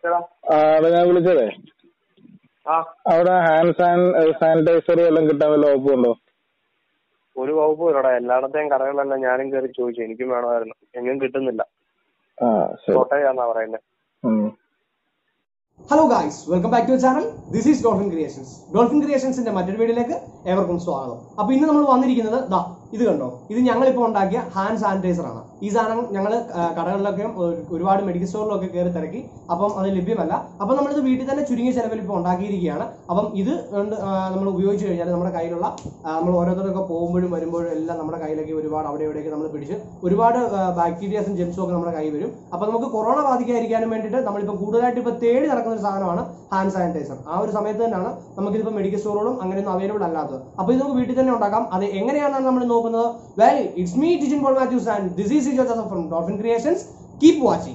എടാ ആ എടാ ഞാൻ വിളിച്ചതേ ആ അവിടെ ഹാൻഡ് സാൻ സാനിറ്റൈസർ വല്ലതും കിട്ടാൻ വല്ല വകുപ്പുണ്ടോ ഒരു വകുപ്പുമില്ലടാ എല്ലായിടത്തെയും കടകളിലെല്ലാം ഞാനും കയറി ചോദിച്ചു എനിക്കും വേണമായിരുന്നു എങ്ങും കിട്ടുന്നില്ല ആ ശരി കോട്ടയാന്നാ പറയുന്നത് ഉം. Hello guys welcome back to channel this is Dolphin Creations Dolphin ക്രിയേഷൻസിന്റെ മറ്റൊരു വീഡിയോയിലേക്ക് ഏവർക്കും സ്വാഗതം അപ്പൊ ഇന്ന് നമ്മൾ വന്നിരിക്കുന്നത് ദാ ഇത് കണ്ടോ ഇത് ഞങ്ങളിപ്പോൾ ഉണ്ടാക്കിയ ഹാൻഡ് സാനിറ്റൈസർ ആണ് ഈ സാധനം ഞങ്ങൾ കടകളിലൊക്കെ ഒരു- ഒരുപാട് മെഡിക്കൽ സ്റ്റോറിലൊക്കെ കയറി തിരക്കി അപ്പം അത് ലഭ്യമല്ല അപ്പം നമ്മളിത് വീട്ടിൽ തന്നെ ചുരുങ്ങിയ ചെലവിൽ ഇപ്പോൾ ഉണ്ടാക്കിയിരിക്കുകയാണ് അപ്പം ഇത് നമ്മൾ ഉപയോഗിച്ച് കഴിഞ്ഞാൽ നമ്മുടെ കയ്യിലുള്ള ആ, നമ്മൾ ഓരോരുത്തരൊക്കെ പോകുമ്പോഴും വരുമ്പോഴും എല്ലാം നമ്മുടെ കയ്യിലേക്ക് ഒരുപാട് അവിടെ ഇവിടെയൊക്കെ നമ്മൾ പിടിച്ച് ഒരുപാട് ബാക്ടീരിയാസും ജെംസും ഒക്കെ നമ്മുടെ കയ്യിൽ വരും അപ്പൊ നമുക്ക് കൊറോണ ബാധിക്കാതിരിക്കാനും വേണ്ടിയിട്ട് നമ്മളിപ്പോൾ കൂടുതലായിട്ട് ഇപ്പോൾ തേടി നടക്കുന്ന ഒരു സാധനമാണ് ഹാൻഡ് സാനിറ്റൈസർ ആ ഒരു സമയത്ത് തന്നെയാണ് നമുക്കിതിപ്പോൾ മെഡിക്കൽ സ്റ്റോറുകളും അങ്ങനെയൊന്നും അവൈലബിൾ അല്ലാത്തത് അപ്പോൾ ഇത് നമുക്ക് വീട്ടിൽ തന്നെ ഉണ്ടാക്കാം അത് എങ്ങനെയാണെന്ന് നമ്മൾ നോക്കുന്നത് well it's me Tijin Paul Mathews and this is Joseph from Dolphin Creations keep watching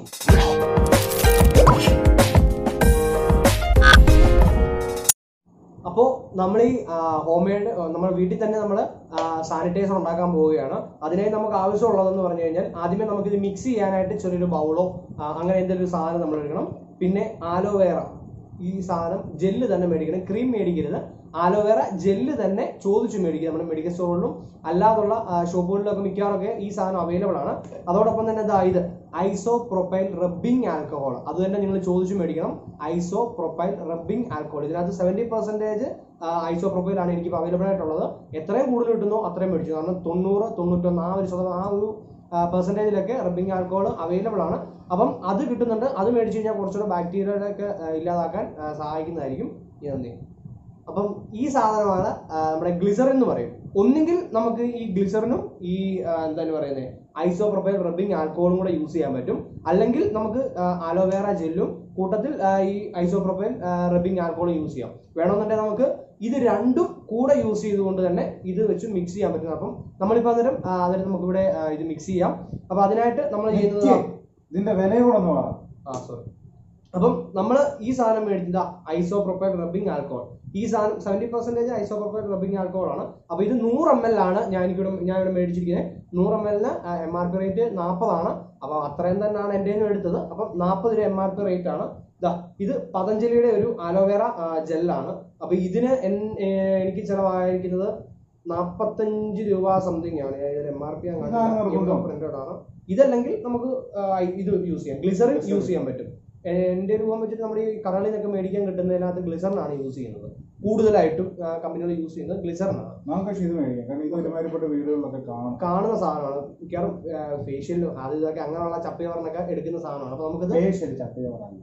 അപ്പോൾ നമ്മൾ ഈ ഹോം മെയ്ഡ് നമ്മൾ വീട്ടിൽ തന്നെ നമ്മൾ സാനിറ്റൈസർ ഉണ്ടാക്കാൻ പോവുകയാണ് അതിനായി നമുക്ക് ആവശ്യമുള്ളതെന്ന് പറഞ്ഞു കഴിഞ്ഞാൽ ആദ്യമേ നമുക്കിത് മിക്സ് ചെയ്യാനായിട്ട് ചെറിയൊരു ബൗളോ അങ്ങനെ എന്തെങ്കിലും ഒരു സാധനം നമ്മൾ എടുക്കണം പിന്നെ ആലോവേറ ഈ സാധനം ജെല്ല് തന്നെ മേടിക്കണം ക്രീം മേടിക്കരുത് ആലോവേറ ജെല്ല് തന്നെ ചോദിച്ചു മേടിക്കുക നമ്മുടെ മെഡിക്കൽ സ്റ്റോറിലും അല്ലാതുള്ള ആ, ഷോപ്പുകളിലൊക്കെ മിക്കവാറൊക്കെ ഈ സാധനം അവൈലബിൾ ആണ് അതോടൊപ്പം തന്നെ ഇതാ ഇത് ഐസോ പ്രൊപ്പൈൽ റബ്ബിംഗ് ആൽക്കഹോൾ അത് തന്നെ നിങ്ങൾ ചോദിച്ചു മേടിക്കണം ഐസോ പ്രൊപ്പൈൽ റബ്ബിംഗ് ആൽക്കഹോൾ ഇതിനകത്ത് സെവന്റി പെർസെന്റേജ് ഐസോ പ്രൊപ്പൈൽ ആണ് എനിക്ക് അവൈലബിൾ ആയിട്ടുള്ളത് എത്രയും കൂടുതൽ കിട്ടുന്നോ അത്രയും മേടിച്ചു കാരണം തൊണ്ണൂറ് തൊണ്ണൂറ്റൊന്ന് ആ ഒരു ശതമാനം ആ ഒരു പെർസെൻറ്റേജിലൊക്കെ റബ്ബിംഗ് ആൽക്കഹോൾ അവൈലബിൾ ആണ് അപ്പം അത് കിട്ടുന്നുണ്ട് അത് മേടിച്ചു കഴിഞ്ഞാൽ കുറച്ചുകൂടെ ബാക്ടീരിയകളൊക്കെ ആ, ഇല്ലാതാക്കാൻ ആ, സഹായിക്കുന്നതായിരിക്കും ഇതെന്ത് അപ്പം ഈ സാധനമാണ് ആ, നമ്മുടെ ഗ്ലിസറിൻ എന്ന് പറയും ഒന്നുകിൽ നമുക്ക് ഈ ഗ്ലിസറിനും ഈ ആ, എന്താണ് പറയുന്നത് ഐസോപ്രൊപ്പൈൽ റബ്ബിംഗ് ആൽക്കഹോളും കൂടെ യൂസ് ചെയ്യാൻ പറ്റും അല്ലെങ്കിൽ നമുക്ക് അലോവേറ ജെല്ലും കൂട്ടത്തിൽ ആ, ഈ ഐസോപ്രൊപ്പൈൽ റബ്ബിംഗ് ആൽക്കഹോളും യൂസ് ചെയ്യാം വേണമെന്നുണ്ടെങ്കിൽ നമുക്ക് ഇത് രണ്ടും കൂടെ യൂസ് ചെയ്തുകൊണ്ട് തന്നെ ഇത് വെച്ച് മിക്സ് ചെയ്യാൻ പറ്റും അപ്പം നമ്മളിപ്പോൾ അന്നേരം ആ, അന്നേരം നമുക്കിവിടെ ആ, ഇത് മിക്സ് ചെയ്യാം അപ്പൊ അതിനായിട്ട് നമ്മൾ ചെയ്യുന്നത് നിക്ക്. ഇതിന്റെ വില കൂടെ ഒന്ന് പറ ആ സോറി അപ്പം നമ്മൾ ഈ സാധനം മേടിച്ചത് ഐസോപ്രൊപ്പൈൽ റബ്ബിംഗ് ആൽക്കോൾ ഈ സാധനം seventy percentage isopropyl rubbing alcohol ആണ് അപ്പൊ ഇത് നൂറ് എം എൽ ആണ് ഞാൻ എനിക്കിവിടെ ഞാൻ ഇവിടെ മേടിച്ചിരിക്കുന്നത് നൂറ് എം എല്ലിന് എം ആർ പി റേറ്റ് നാൽപ്പതാണ് അപ്പൊ അത്രയും തന്നെയാണ് എൻ്റെ കയ്യിൽ നിന്ന് എടുത്തത് അപ്പം നാൽപ്പത് രൂപ എം ആർ പി റേറ്റ് ആണ് ദാ ഇത് പതഞ്ജലിയുടെ ഒരു അലോവേറ ജെല്ലാണ് അപ്പൊ ഇതിന് എൻ- ഏ, എനിക്ക് ചിലവായിരിക്കുന്നത് നാൽപ്പത്തഞ്ച് രൂപ സംതിങ് ആണ് എം ആർ പി ഇതാണ് നിർബന്ധം. പ്രിന്റഡ് ആണ് ഇതല്ലെങ്കിൽ നമുക്ക് ആ, ഇത് യൂസ് ചെയ്യാം ഗ്ലിസറിൻ യൂസ് ചെയ്യാൻ പറ്റും എന്റെ രൂപം വെച്ചിട്ട് നമ്മുടെ ഈ കടകളിൽ നിന്നൊക്കെ മേടിക്കാൻ കിട്ടുന്നതിനകത്ത് ഗ്ലിസറിൻ ആണ് യൂസ് ചെയ്യുന്നത് കൂടുതലായിട്ടും കമ്പനികൾ യൂസ് ചെയ്യുന്നത് ഗ്ലിസറിൻ ആണ് നമുക്ക് പക്ഷെ ഇത് മേടിക്കാം കാരണം ഇത് ഒരുമാതിരിപ്പെട്ട വീടുകളിലൊക്കെ കാണാം കാണുന്ന സാധനമാണ് മിക്കവാറും ഫേഷ്യലിനും അത് ഇതൊക്കെ അങ്ങനെയുള്ള ചപ്പയവറിനൊക്കെ എടുക്കുന്ന സാധനമാണ് അപ്പൊ നമുക്കിത് ഫേഷ്യൽ ചട്ടിയ പറയാൻ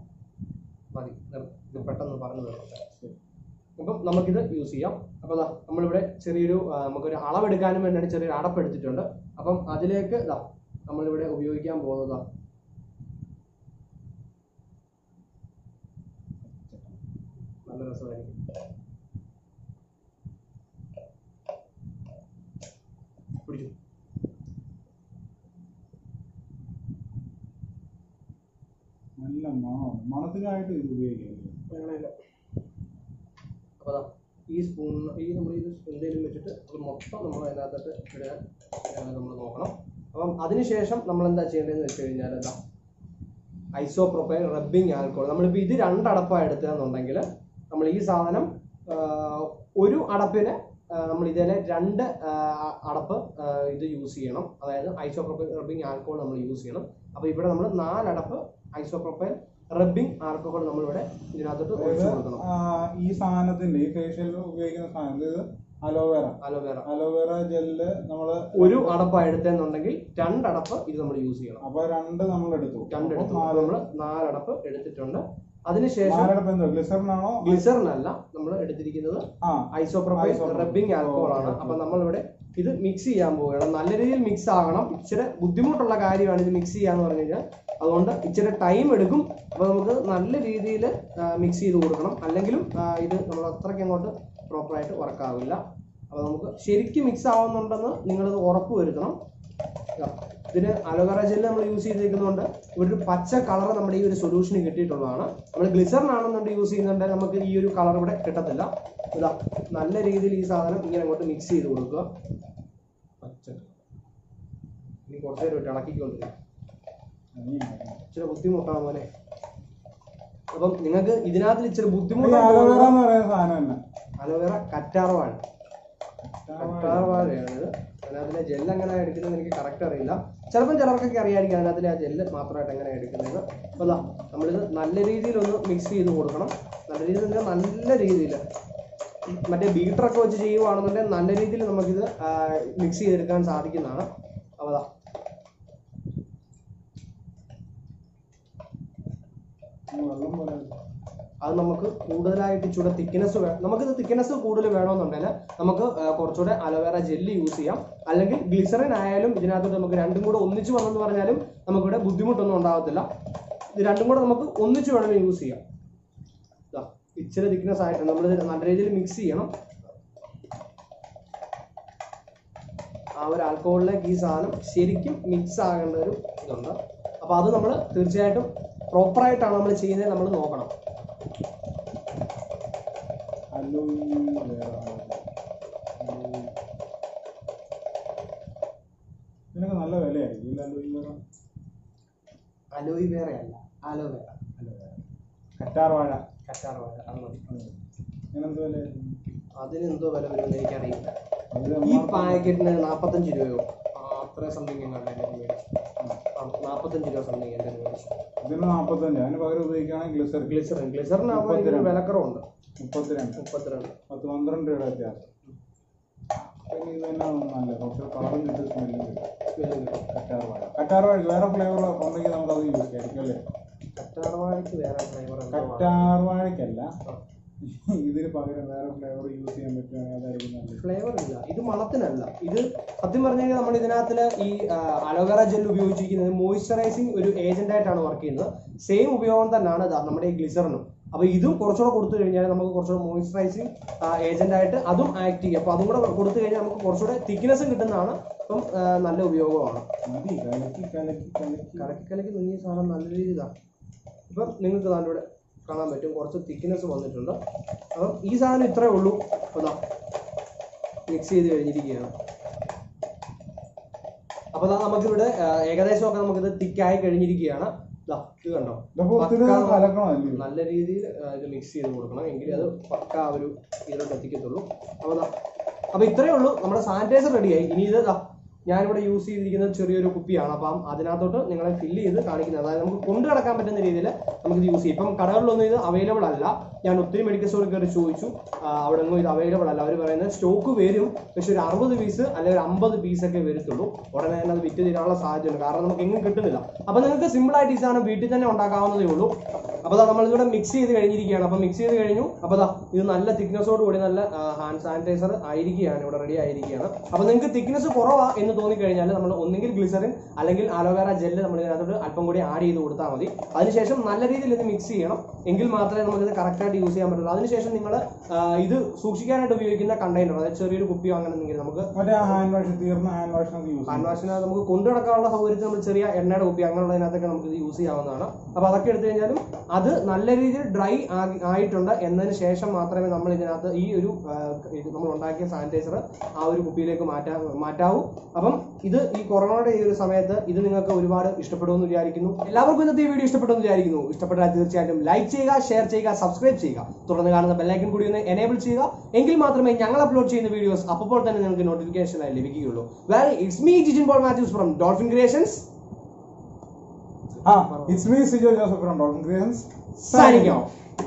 മതി നിർത്ത്. ഇത് പെട്ടെന്ന് പറഞ്ഞു തരാം അപ്പം നമുക്കിത് യൂസ് ചെയ്യാം അപ്പോൾ ദാ നമ്മളിവിടെ ചെറിയൊരു ആ, നമുക്കൊരു അളവെടുക്കാനും വേണ്ടിയാണ് ചെറിയൊരു അടപ്പ് എടുത്തിട്ടുണ്ട് അപ്പം അതിലേക്ക് ഇതാ നമ്മളിവിടെ ഉപയോഗിക്കാൻ പോകുന്നതാ നല്ല രസമായിരിക്കും പിടിച്ചു നല്ല മണമാണ് മണത്തിനായിട്ട് ഇത് ഉപയോഗിക്കാം അങ്ങനെയല്ല അപ്പോൾ ദാ ഈ സ്പൂൺ ഈ നമ്മൾ ഇത് എന്തെങ്കിലും വെച്ചിട്ട് അത് മൊത്തം നമ്മൾ അതിനകത്തോട്ട് ഇടാൻ നമ്മൾ നോക്കണം അപ്പം അതിനുശേഷം നമ്മൾ എന്താ ചെയ്യേണ്ടതെന്ന് വെച്ച് കഴിഞ്ഞാൽ എന്താ ഐസോപ്രൊപ്പൈൽ റബ്ബിംഗ് ആൽക്കോൾ നമ്മളിപ്പോൾ ഇത് രണ്ടടപ്പാണ് എടുത്തതെന്നുണ്ടെങ്കിൽ നമ്മൾ ഈ സാധനം ആ, ഒരു അടപ്പിന് ആ, നമ്മൾ ഇതിലെ രണ്ട് ആ, അടപ്പ് ആ, ഇത് യൂസ് ചെയ്യണം അതായത് ഐസോപ്രൊപ്പൈൽ റബ്ബിംഗ് ആൽക്കോൾ നമ്മൾ യൂസ് ചെയ്യണം അപ്പോൾ ഇവിടെ നമ്മൾ നാലടപ്പ് ഐസോപ്രൊപ്പൈൽ റബ്ബിംഗ് ആൽക്കോഹോൾ നമ്മളിവിടെ ഇതിനകത്തോട്ട് ഒഴിച്ചു കൊടുക്കണം ആ, ഈ സാധനത്തിന്റെ ഈ ഫേഷ്യൽ ഉപയോഗിക്കുന്ന സാധനം ഇത് അലോവേറ അലോവേറ അലോവേറ ജെല്ല് നമ്മള് ഒരു അടപ്പ എടുത്തെന്നുണ്ടെങ്കിൽ രണ്ടടപ്പ് ഇത് നമ്മൾ യൂസ് ചെയ്യണം അപ്പൊ രണ്ട് നമ്മൾ എടുത്തു രണ്ടെടുത്ത് അപ്പൊ നാല് നമ്മൾ നാലടപ്പ് എടുത്തിട്ടുണ്ട് അതിനുശേഷം നാലെടുപ്പ് എന്തോ ഗ്ലിസറിനാണോ ഗ്ലിസറിനല്ല നമ്മൾ എടുത്തിരിക്കുന്നത് ആ ഐസോപ്രൊപ്പൈൽ Isopropyl. റബ്ബിംഗ് ആൽക്കോഹോൾ ആണ് Okay. അപ്പൊ നമ്മളിവിടെ ഇത് മിക്സ് ചെയ്യാൻ പോവുകയാണ് നല്ല രീതിയിൽ മിക്സ് ആകണം ഇച്ചിരി ബുദ്ധിമുട്ടുള്ള കാര്യമാണ് ഇത് മിക്സ് ചെയ്യാന്ന് പറഞ്ഞു കഴിഞ്ഞാൽ അതുകൊണ്ട് ഇച്ചിരി ടൈം എടുക്കും അപ്പൊ നമുക്ക് നല്ല രീതിയിൽ മിക്സ് ചെയ്ത് കൊടുക്കണം അല്ലെങ്കിലും ആ, ഇത് നമ്മൾ അത്രയ്ക്ക് അങ്ങോട്ട് പ്രോപ്പറായിട്ട് വർക്ക് ആവില്ല അപ്പൊ നമുക്ക് ശരിക്കും മിക്സ് ആവുന്നുണ്ടെന്ന് നിങ്ങളിത് ഉറപ്പ് വരുത്തണം ഇതാ, ഇതിന് അലോവേറ ജെല്ല് നമ്മൾ യൂസ് ചെയ്തിരിക്കുന്നതുകൊണ്ട് ഒരു പച്ച കളർ നമ്മുടെ ഈ ഒരു സൊല്യൂഷന് കിട്ടിയിട്ടുള്ളതാണ് നമ്മൾ ഗ്ലിസറിൻ ആണെന്നുണ്ടെങ്കിൽ യൂസ് ചെയ്യുന്നുണ്ടെങ്കിൽ നമുക്ക് ഈ ഒരു കളർ ഇവിടെ കിട്ടത്തില്ല ഇതാ നല്ല രീതിയിൽ ഈ സാധനം ഇങ്ങനെ അങ്ങോട്ട് മിക്സ് ചെയ്ത് കൊടുക്കുക പച്ച ഇനി കുറച്ച് നേരം ഇട്ട് ഇളക്കിക്കൊണ്ടിരിക്കും ഇനി ആക്കാം. ഇച്ചിരി ബുദ്ധിമുട്ടാണ് മോനെ അപ്പം നിങ്ങൾക്ക് ഇതിനകത്ത് ഇച്ചിരി ഈ ബുദ്ധിമുട്ട് അലോവേറ എന്ന് പറയുന്ന സാധനം തന്നെ അലോവേറ കറ്റാർവാഴ കറ്റാർവാഴയാണ് ഇത് അതിനകത്തിലെ ജെല്ല് എങ്ങനെ എടുക്കുന്നത് എനിക്ക് കറക്റ്റ് അറിയില്ല ചിലപ്പം ചിലർക്കൊക്കെ അറിയായിരിക്കും അതിനകത്തിലെ ആ ജെല്ല് മാത്രമായിട്ട് എങ്ങനെ എടുക്കുന്നത് അപ്പോൾ അതാ നമ്മളിത് നല്ല രീതിയിൽ ഒന്ന് മിക്സ് ചെയ്ത് കൊടുക്കണം നല്ല രീതിയിൽ എന്ന് പറഞ്ഞാൽ നല്ല രീതിയിൽ മറ്റേ ബീറ്ററൊക്കെ വെച്ച് ചെയ്യുവാണെന്നുണ്ടെങ്കിൽ നല്ല രീതിയിൽ നമുക്കിത് മിക്സ് ചെയ്തെടുക്കാൻ സാധിക്കുന്നതാണ് അപ്പോൾ അതാ വെള്ളം പോലെ അത് നമുക്ക് കൂടുതലായിട്ട് ഇച്ചിരി തിക്നെസ് നമുക്കിത് തിക്നെസ് കൂടുതൽ വേണമെന്നുണ്ടെങ്കിൽ നമുക്ക് ആ, കുറച്ചുകൂടെ അലോവേറ ജെല്ല് യൂസ് ചെയ്യാം അല്ലെങ്കിൽ ഗ്ലിസറിൻ ആയാലും ഇതിനകത്ത് നമുക്ക് രണ്ടും കൂടെ ഒന്നിച്ച് വന്നെന്ന് പറഞ്ഞാലും നമുക്കിവിടെ ബുദ്ധിമുട്ടൊന്നും ഉണ്ടാകത്തില്ല ഇത് രണ്ടും കൂടെ നമുക്ക് ഒന്നിച്ച് വേണമെങ്കിൽ യൂസ് ചെയ്യാം ദാ, ഇച്ചിരി തിക്നെസ് ആയിട്ട് നമ്മൾ നല്ല രീതിയിൽ മിക്സ് ചെയ്യണം ആ ഒരു ആൽക്കഹോളിലേക്ക് ഈ സാധനം ശരിക്കും മിക്സ് ആകേണ്ട ഒരു ഇതുണ്ട് അപ്പോൾ അത് നമ്മൾ തീർച്ചയായിട്ടും പ്രോപ്പറായിട്ടാണ് നമ്മൾ ചെയ്യുന്നത് നമ്മൾ നോക്കണം അലോവേറ ഇതിനൊക്കെ നല്ല വിലയായിരിക്കും ഇല്ല അലോവേറ അലോയി വേറെ അല്ല ആലോവേറ കറ്റാർ വാഴ കറ്റാർ വാഴ അത് മതി ഇതിനെന്ത് വിലയായിരിക്കും അതിന് എന്തോ വില വരുമെന്ന് എനിക്കറിയില്ല അത് ഈ നമ്മ- പാക്കറ്റിന് നാൽപ്പത്തഞ്ച് രൂപയോ ആ, അത്ര സംതിങ് എങ്ങാണ്ട് എൻ്റെ മേടിച്ചു നാൽപ്പത്തഞ്ച് രൂപ സംതിങ് എൻ്റെ മേടിച്ചു ഇതിന് നാപ്പത്തഞ്ച് അതിന് പകരം ഉപയോഗിക്കുകയാണെങ്കിൽ ഗ്ലിസറിൻ ഗ്ലിസറിൻ ഗ്ലിസറിനാകുമ്പോൾ ഇതിന് മുപ്പത്തിരണ്ട്. വിലക്കുറവുണ്ട് മുപ്പത്തിരണ്ട് മുപ്പത്തിരണ്ട് പത്ത് പന്ത്രണ്ട് രൂപയുടെ വ്യത്യാസം പിന്നെ ഇത് തന്നെ നല്ല കുറച്ച് കളറും കിട്ടും സ്മെല്ലും കിട്ടും സ്മെല്ലും കിട്ടും കറ്റാർ വാഴ കറ്റാർ വാഴ വേറെ ഫ്ലേവർ ഉണ്ടെങ്കിൽ നമുക്ക് അത് യൂസ് ചെയ്യാം അല്ലേ കറ്റാർ വാഴയ്ക്ക് വേറെ ഫ്ലേവർ കറ്റാർ വാഴയ്ക്കല്ല ഇതിന് പകരം വേറെ ഫ്ലേവർ യൂസ് ചെയ്യാൻ പറ്റുകയാണെങ്കിൽ അതായിരിക്കും നല്ലത് ഫ്ലേവർ ഇല്ല ഇത് മണത്തിനല്ല ഇത് സത്യം പറഞ്ഞു കഴിഞ്ഞാൽ നമ്മൾ ഇതിനകത്ത് ഈ അലോവേറ ജെൽ ഉപയോഗിച്ചിരിക്കുന്നത് മോയ്സ്ചറൈസിങ് ഒരു ഏജന്റ് ആയിട്ടാണ് വർക്ക് ചെയ്യുന്നത് സെയിം ഉപയോഗം തന്നെയാണ് ഇതാ നമ്മുടെ ഈ ഗ്ലിസറിനും അപ്പൊ ഇതും കുറച്ചുകൂടെ കൊടുത്തു കഴിഞ്ഞാൽ നമുക്ക് കുറച്ചുകൂടെ മോയ്സ്ചറൈസിങ് ഏജന്റ് ആയിട്ട് അതും ആക്ട് ചെയ്യും അപ്പൊ അതും കൂടെ കൊടുത്തു കഴിഞ്ഞാൽ നമുക്ക് കുറച്ചുകൂടെ തിക്നെസ്സും കിട്ടുന്നതാണ് അപ്പം ആ, നല്ല ഉപയോഗമാണ് മതി കലക്കി കലക്കി കലക്കി കലക്കി കലക്കി നീങ്ങിയ സാധനം നല്ല രീതിയിലാണ് ഇപ്പം നിങ്ങൾക്ക് ദാ ഇവിടെ കാണാൻ പറ്റും കുറച്ച് തിക്നെസ് വന്നിട്ടുണ്ട് അപ്പം ഈ സാധനം ഇത്രേ ഉള്ളൂ അതാ മിക്സ് ചെയ്ത് കഴിഞ്ഞിരിക്കുകയാണ് അപ്പോൾ ദാ നമുക്കിവിടെ ആ, ഏകദേശമൊക്കെ നമുക്കിത് തിക്കായി കഴിഞ്ഞിരിക്കുകയാണ് ദാ ഇത് കണ്ടോ ഇതപ്പോ ഒത്തിരി പക്കാ- കലക്കണമല്ലേ നല്ല രീതിയിൽ ആ, ഇത് മിക്സ് ചെയ്ത് കൊടുക്കണം എങ്കിലേ അത് പക്ക ഒരു ഇതിലോട്ട് എത്തിക്കത്തുള്ളൂ അപ്പോൾ ദാ അപ്പോൾ ഇത്രയേ ഉള്ളൂ നമ്മുടെ സാനിറ്റൈസർ റെഡിയായി ഇനി ഇത് ദാ ഞാനിവിടെ യൂസ് ചെയ്തിരിക്കുന്നത് ചെറിയൊരു കുപ്പിയാണ് അപ്പം അതിനകത്തോട്ട് നിങ്ങളെ ഫില്ല് ചെയ്ത് കാണിക്കുന്നത് അതായത് നമുക്ക് കൊണ്ടു നടക്കാൻ പറ്റുന്ന രീതിയിൽ നമുക്ക് ഇത് യൂസ് ചെയ്യും ഇപ്പം കടകളിലൊന്നും ഇത് അവൈലബിൾ അല്ല ഞാൻ ഒത്തിരി മെഡിക്കൽ സ്റ്റോറിൽ കയറി ചോദിച്ചു ആ, അവിടെ ഒന്നും ഇത് അവൈലബിൾ അല്ല അവർ പറയുന്നത് സ്റ്റോക്ക് വരും പക്ഷെ ഒരു അറുപത് പീസ് അല്ലെങ്കിൽ ഒരു അമ്പത് പീസൊക്കെ വരത്തുള്ളൂ ഉടനെ തന്നെ അത് വിറ്റ് തീരാനുള്ള സാധ്യതയുണ്ട് കാരണം നമുക്ക് എങ്ങും കിട്ടുന്നില്ല അപ്പം നിങ്ങൾക്ക് സിമ്പിൾ ആയിട്ട് ഈ സാധനം വീട്ടിൽ തന്നെ ഉണ്ടാക്കാവുന്നതേ ഉള്ളൂ അപ്പോൾ ദാ നമ്മളിവിടെ മിക്സ് ചെയ്ത് കഴിഞ്ഞിരിക്കുകയാണ് അപ്പോൾ മിക്സ് ചെയ്ത് കഴിഞ്ഞു അപ്പോൾ ദാ ഇത് നല്ല തിക്നെസ്സോട് കൂടി നല്ല ഹാൻഡ് സാനിറ്റൈസർ ആയിരിക്കുകയാണ് ഇവിടെ റെഡി ആയിരിക്കുകയാണ് അപ്പോൾ നിങ്ങൾക്ക് തിക്നെസ് കുറവാ എന്ന് തോന്നിക്കഴിഞ്ഞാൽ നമ്മൾ ഒന്നെങ്കിൽ ഗ്ലിസറിൻ അല്ലെങ്കിൽ അലോവേറ ജെല്ല് നമ്മൾ ഇതിനകത്തോട്ട് അല്പം കൂടി ആഡ് ചെയ്ത് കൊടുത്താൽ മതി അതിനുശേഷം നല്ല രീതിയിൽ ഇത് മിക്സ് ചെയ്യണം എങ്കിൽ മാത്രമേ നമുക്ക് ഇത് കറക്റ്റായിട്ട് യൂസ് ചെയ്യാൻ പറ്റുള്ളൂ അതിനുശേഷം നിങ്ങൾ ഇത് സൂക്ഷിക്കാനായിട്ട് ഉപയോഗിക്കുന്ന കണ്ടെയ്നർ അതായത് ചെറിയൊരു കുപ്പിയോ അങ്ങനെ എന്തെങ്കിലും നമുക്ക് മറ്റേ ഹാൻഡ് വാഷ് തീർന്ന ഹാൻഡ് വാഷ് നമുക്ക് യൂസ് ഹാൻഡ് വാഷിന് നമുക്ക് കൊണ്ടു നടക്കാനുള്ള സൗകര്യത്തിൽ നമ്മൾ ചെറിയ എണ്ണയുടെ കുപ്പി അങ്ങനെയുള്ളതിനകത്തൊക്കെ നമുക്ക് ഇത് യൂസ് ചെയ്യാവുന്നതാണ് അപ്പോൾ അതൊക്കെ എടുത്തു കഴിഞ്ഞാലും അത് നല്ല രീതിയിൽ ഡ്രൈ ആയിട്ടുണ്ട് എന്നതിന് ശേഷം മാത്രമേ നമ്മൾ ഇതിനകത്ത് ഈ ഒരു ആ, ഇത് നമ്മൾ ഉണ്ടാക്കിയ സാനിറ്റൈസർ ആ ഒരു കുപ്പിയിലേക്ക് മാറ്റാ മാറ്റാവൂ അപ്പം ഇത് ഈ കൊറോണയുടെ ഈ ഒരു സമയത്ത് ഇത് നിങ്ങൾക്ക് ഒരുപാട് ഇഷ്ടപ്പെടുമെന്ന് വിചാരിക്കുന്നു എല്ലാവർക്കും ഇന്നത്തെ ഈ വീഡിയോ ഇഷ്ടപ്പെട്ടെന്ന് വിചാരിക്കുന്നു ഇഷ്ടപ്പെട്ടാൽ തീർച്ചയായിട്ടും ലൈക്ക് ചെയ്യുക ഷെയർ ചെയ്യുക സബ്സ്ക്രൈബ് ചെയ്യുക തുടർന്ന് കാണുന്ന ബെല്ലൈക്കൻ കൂടി ഒന്ന് എനേബിൾ ചെയ്യുക എങ്കിൽ മാത്രമേ ഞങ്ങൾ അപ്ലോഡ് ചെയ്യുന്ന വീഡിയോസ് അപ്പോൾ തന്നെ നിങ്ങൾക്ക് നോട്ടിഫിക്കേഷൻ ആയി ലഭിക്കുകയുള്ളൂ well it's me Jijin Paul Mathews from Dolphin Creations ആ it's me Sijo Joseph from Dolphin Creations signing off